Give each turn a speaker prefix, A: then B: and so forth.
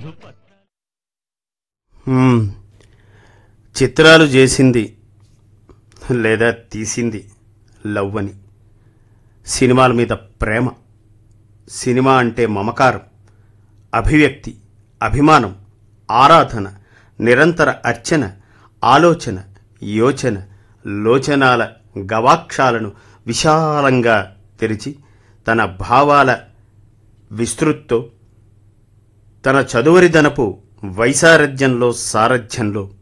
A: మ్మ్. చిత్రాలు చేసింది లేదా తీసింది లవ్ అని సినిమాల మీద ప్రేమ సినిమా అంటే మమకారం అభివ్యక్తి అభిమానం ఆరాధన నిరంతర అర్చన ఆలోచన యోచన లోచనాల గవాక్షాలను విశాలంగా తెరిచి తన భావాల విస్తృత్తో తన చదువరిదనపు వైసారథ్యంలో సారథ్యంలో